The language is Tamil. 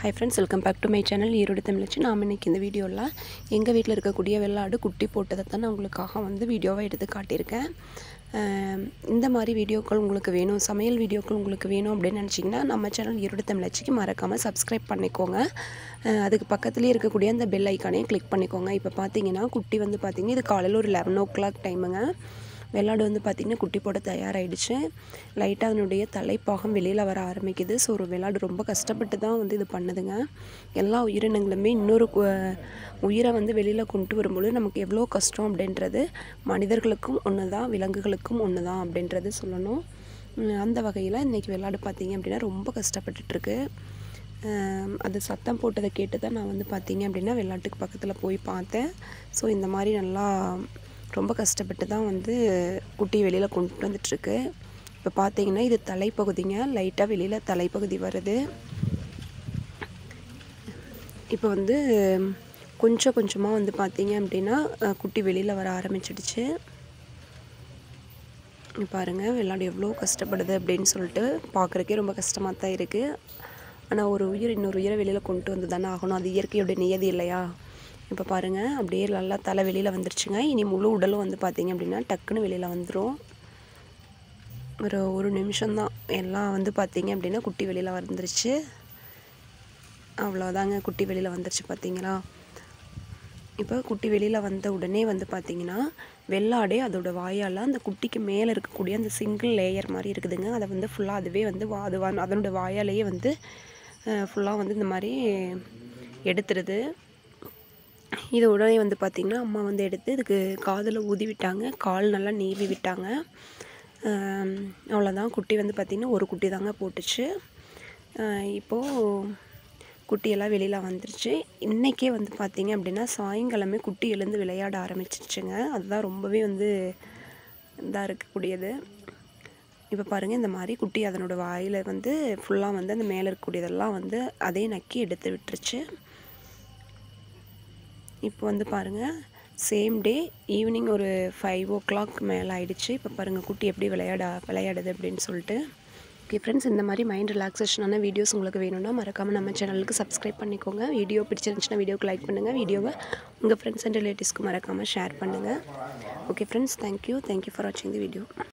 high friends welcome back to my channel Erode Tamizhachi நாம் இன்னைக்கு இந்த வீடியோவில் எங்கள் வீட்டில் இருக்கக்கூடிய வெள்ளாடு குட்டி போட்டதை தான் நான் உங்களுக்காக வந்து வீடியோவாக எடுத்து காட்டியிருக்கேன் அஹ் இந்த மாதிரி வீடியோக்கள் உங்களுக்கு வேணும் சமையல் வீடியோக்கள் உங்களுக்கு வேணும் அப்படின்னு நினச்சிங்கன்னா நம்ம சேனல் ஈரோடு தமிழச்சிக்கு மறக்காமல் சப்ஸ்கிரைப் பண்ணிக்கோங்க அஹ் அதுக்கு பக்கத்துலேயே இருக்கக்கூடிய அந்த பெல் ஐக்கானையும் கிளிக் பண்ணிக்கோங்க இப்போ பார்த்தீங்கன்னா குட்டி வந்து பார்த்தீங்கன்னா இது காலையில் ஒரு லெவன் ஓ கிளாக் டைமுங்க வெள்ளாடு வந்து பார்த்திங்கன்னா குட்டி போட தயாராகிடுச்சு லைட்டாக அதனுடைய தலைப்பாகம் வெளியில் வர ஆரம்பிக்குது ஸோ ஒரு வெள்ளாடு ரொம்ப கஷ்டப்பட்டு தான் வந்து இது பண்ணுதுங்க எல்லா உயிரினங்களுமே இன்னொரு கு- உயிரை வந்து வெளியில் கொண்டு வரும்பொழுது நமக்கு எவ்வளோ கஷ்டம் அப்படின்றது மனிதர்களுக்கும் ஒன்று தான் விலங்குகளுக்கும் ஒன்று தான் அப்படின்றது சொல்லணும் உம் அந்த வகையில் இன்றைக்கி வெள்ளாடு பார்த்தீங்க அப்படின்னா ரொம்ப கஷ்டப்பட்டுட்ருக்கு ஆம், அது சத்தம் போட்டதை கேட்டு தான் நான் வந்து பார்த்தீங்க அப்படின்னா வெள்ளாட்டுக்கு பக்கத்தில் போய் பார்த்தேன் ஸோ இந்த மாதிரி நல்லா ரொம்ப கஷ்டப்பட்டு தான் வந்து குட்டி வெளியில் கொண்டு வந்துட்டுருக்கு இப்போ பார்த்தீங்கன்னா இது தலைப்பகுதிங்க லைட்டாக வெளியில் தலைப்பகுதி வருது இப்போ வந்து கொஞ்சம் கொஞ்சமாக வந்து பார்த்தீங்க அப்படின்னா அஹ், குட்டி வெளியில் வர ஆரம்பிச்சிடுச்சு இங்க பாருங்க வெள்ளாடு எவ்வளோ கஷ்டப்படுது அப்படின்னு சொல்லிட்டு பார்க்குறக்கே ரொம்ப கஷ்டமாக தான் இருக்குது ஆனால் ஒரு உயிர் இன்னொரு உயிரை வெளியில் கொண்டு வந்து தானே ஆகணும் அது இயற்கையோட நியதி இல்லையா இப்போ பாருங்கள் அப்படியே நல்லா தலை வெளியில் வந்துருச்சுங்க இனி முழு உடலும் வந்து பார்த்தீங்க அப்படின்னா டக்குன்னு வெளியில் வந்துடும் ஒரு ஒரு நிமிஷம்தான் எல்லாம் வந்து பார்த்தீங்க அப்படின்னா குட்டி வெளியில் வந்துருச்சு அவ்வளோதாங்க குட்டி வெளியில் வந்துருச்சு பார்த்தீங்களா இப்போ குட்டி வெளியில் வந்த உடனே வந்து பார்த்தீங்கன்னா வெள்ளாடே அதோட வாயால் அந்த குட்டிக்கு மேலே இருக்கக்கூடிய அந்த சிங்கிள் லேயர் மாதிரி இருக்குதுங்க அதை வந்து ஃபுல்லாக அதுவே வந்து வா அது வா- அதனோட வாயாலேயே வந்து ஃபுல்லாக வந்து இந்த மாதிரி எடுத்துருது இது உடனே வந்து பார்த்திங்கன்னா அம்மா வந்து எடுத்து இதுக்கு காதில் ஊதி விட்டாங்க கால் நல்லா நீவி விட்டாங்க ஆம், அவ்வளோதான் குட்டி வந்து பார்த்திங்கன்னா ஒரு குட்டி தாங்க போட்டுச்சு ஆஹ் இப்போது குட்டியெல்லாம் வெளியில் வந்துருச்சு இன்றைக்கே வந்து பார்த்திங்க அப்படின்னா சாயங்காலமே குட்டி எழுந்து விளையாட ஆரம்பிச்சிருச்சுங்க அதுதான் ரொம்பவே வந்து இதாக இருக்கக்கூடியது இப்போ பாருங்கள் இந்த மாதிரி குட்டி அதனோட வாயில் வந்து ஃபுல்லாக வந்து அந்த மேலே இருக்கக்கூடியதெல்லாம் வந்து அதே நக்கி எடுத்து விட்டுருச்சு இப்போ வந்து பாருங்கள் சேம் டே ஈவினிங் ஒரு ஃபைவ் ஓ கிளாக் மேலே ஆயிடுச்சு இப்போ பாருங்கள் குட்டி எப்படி விளையாட விளையாடுது அப்படின்னு சொல்லிட்டு ஓகே ஃப்ரெண்ட்ஸ் இந்த மாதிரி மைண்ட் ரிலாக்ஸேஷனான வீடியோஸ் உங்களுக்கு வேணும்னா மறக்காமல் நம்ம சேனலுக்கு சப்ஸ்கிரைப் பண்ணிக்கோங்க வீடியோ பிடிச்சிருந்துச்சுன்னா வீடியோக்கு லைக் பண்ணுங்கள் வீடியோவை உங்கள் ஃப்ரெண்ட்ஸ் அண்ட் ரிலேட்டிவ்ஸ்க்கு மறக்காமல் ஷேர் பண்ணுங்கள் okay friends thank you thank you for வாட்சிங் தி வீடியோ